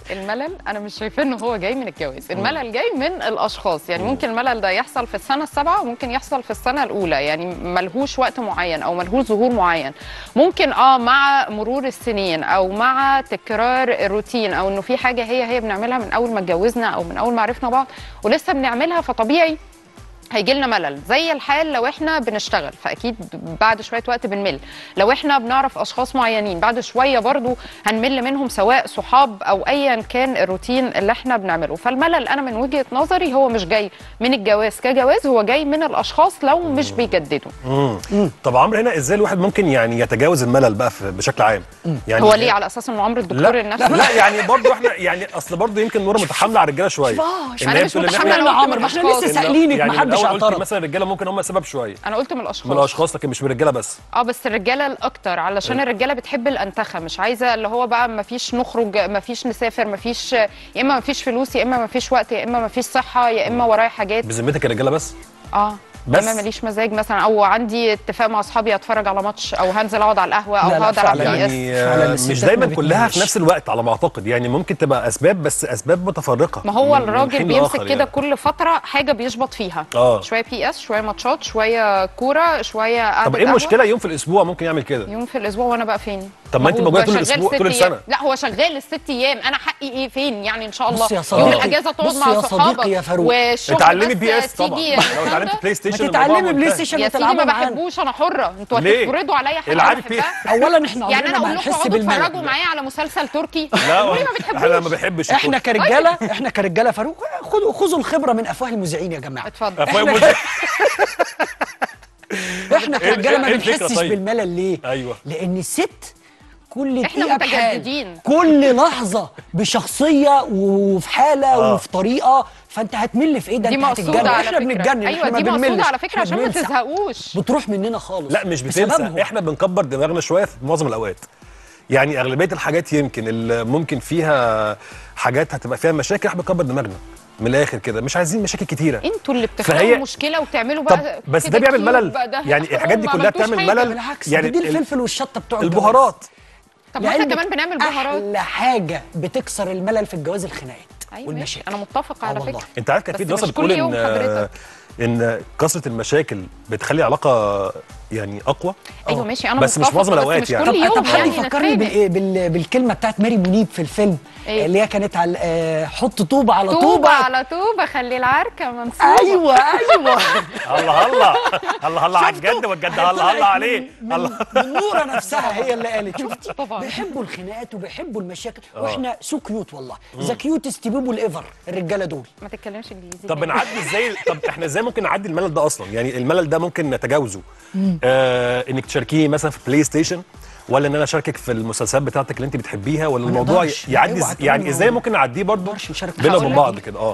الملل انا مش شايفاه ان هو جاي من الجواز الملل جاي من الاشخاص يعني ممكن الملل ده يحصل في السنه السابعه وممكن يحصل في السنه الاولى يعني ملهوش وقت معين او ملهوش ظهور معين ممكن اه مع مرور السنين او مع تكرار الروتين او انه في حاجه هي هي بنعملها من اول ما اتجوزنا او من اول ما عرفنا بعض ولسه بنعملها فطبيعي هيجي لنا ملل زي الحال لو احنا بنشتغل فاكيد بعد شويه وقت بنمل لو احنا بنعرف اشخاص معينين بعد شويه برضو هنمل منهم سواء صحاب او ايا كان الروتين اللي احنا بنعمله فالملل انا من وجهه نظري هو مش جاي من الجواز كجواز هو جاي من الاشخاص لو مش بيجددوا طب عمرو هنا ازاي الواحد ممكن يعني يتجاوز الملل بقى في- بشكل عام يعني هو ليه على اساس انه عمرو الدكتور لا النفسي لا يعني برضه احنا يعني اصل برضه يمكن نور متحامله على الرجاله شويه ينفعش. إن أنا هي مش بتقول إن إحنا- متحاملة يا عمرو ما احنا لسه الأشخاص. سائلينك يعني ما حدش الأول قلت اعترض مثلا الرجاله ممكن هم السبب شويه انا قلت من الاشخاص من الاشخاص لكن مش من الرجاله بس اه بس الرجاله الاكتر علشان الرجاله بتحب الانتخه مش عايزه اللي هو بقى ما فيش نخرج ما فيش نسافر ما فيش يا اما ما فيش فلوس يا اما ما فيش وقت يا اما ما فيش صحه يا اما ورايا حاجات بذمتك الرجاله بس اه بس؟ بس اما ماليش مزاج مثلا او عندي اتفاق مع اصحابي اتفرج على ماتش او هنزل اقعد على القهوه او لا، لا، هقعد العب فعلاً. بي اس يعني فعلاً آه، الستات مش دايما ما كلها في بتملش. نفس الوقت على ما اعتقد يعني ممكن تبقى اسباب بس اسباب متفرقه ما هو من- من الراجل حين بيمسك لآخر كده يعني. كل فتره حاجه بيشبط فيها آه. شويه بي اس شويه ماتشات شويه كوره شويه قعده طب ايه قهوة. المشكله يوم في الاسبوع ممكن يعمل كده يوم في الاسبوع وانا بقى فين طب ما أنت هو موجودة طول شغال الأسبوع- ست طول أيام. السنة. لا هو شغال الست ايام انا حقي ايه فين يعني ان شاء الله بص يا يوم صديقي. الاجازه تقعد بص مع يا صحابك صديقي يا فاروق. والشغل اتعلمي بس بي اس طبعا تيجي لو الكلام اتعلمت ده. بلاي ما ستيشن تتعلمي الموضوع بلاي منتهي. ستيشن يا سيدي ما وتلعبوا معانا بحبوش انا حره انتوا ليه؟ هتفرضوا عليا حاجه العبي انا بي بحبها اولا احنا يعني عمرنا انا ما اقول لكم هنحس اقعدوا بالملل اتفرجوا معايا على مسلسل تركي لا قولوا لي ما احنا ما بتحبوش بحبش احنا الكورة. كرجاله احنا كرجاله فاروق خدوا خذوا الخبره من افواه المذيعين يا جماعه اتفضل أفواه إحنا مذيع. احنا إيه- كرجاله ما إيه الفكرة بنحسش طيب؟ بالملل ليه أيوة. لان الست كل إحنا دقيقه بحال متجددين. كل لحظه بشخصيه وفي حاله آه. وفي طريقه فانت هتمل في ايه ده دي انت مقصوده هتتجنن على احنا فكره بنتجنن ايوه احنا ما دي مقصوده بنملش على فكره إحنا عشان ما بننسى. تزهقوش بتروح مننا خالص لا مش بتنسى بسببهم. احنا بنكبر دماغنا شويه في معظم الاوقات يعني اغلبيه الحاجات يمكن اللي ممكن فيها حاجات هتبقى فيها مشاكل احنا بنكبر دماغنا من الاخر كده مش عايزين مشاكل كتيره انتوا اللي بتخلقوا فهي- مشكله وتعملوا طب بقى بس كده ده بيعمل كيوت ملل بقى ده يعني الحاجات دي ما كلها عملتوش بتعمل حاجة. ملل بالعكس يعني يعني دي ال- الفلفل والشطه بتوع الجواز. البهارات طب ما احنا لعلمك كمان بنعمل بهارات احلى حاجه بتكسر الملل في الجواز الخناقات أيوة ماشي. والمشاكل انا متفقه آه على والله. فكره انت عارف كان بس في دراسه مش كل بتقول ان يوم حضرتك. ان كثره المشاكل بتخلي علاقه يعني اقوى ايوه ماشي انا بس مش متفقة، معظم بس الأوقات مش يعني. كل طب يوم طب حد يعني يفكرني نتخانق. بالايه بال... بالكلمه بتاعت ماري منيب في الفيلم إيه؟ اللي هي كانت على آه، حط طوبه على طوبه, طوبة على طوبة خلي العركة منصوبة ايوه ايوه الله الله الله الله على الجد والجد الله الله عليه من, الله من نوره نفسها هي اللي قالت شفتي طبعاً. بيحبوا الخناقات وبيحبوا المشاكل واحنا سو كيوت والله ذا كيوتست بيبول ايفر الرجاله دول ما تتكلمش انجليزي طب تاني. بنعدي ازاي طب احنا ازاي ممكن نعدي الملل ده اصلا يعني الملل ده ممكن نتجاوزه آه انك تشاركيه مثلا في بلاي ستيشن ولا ان انا اشاركك في المسلسلات بتاعتك اللي انت بتحبيها ولا ما الموضوع نقدرش. يعدي اوعى إز- تقول يعني ما ازاي ممكن نعديه برضه نقدرش نشارك بينا هقول وبين لك بعض ليه. كده اه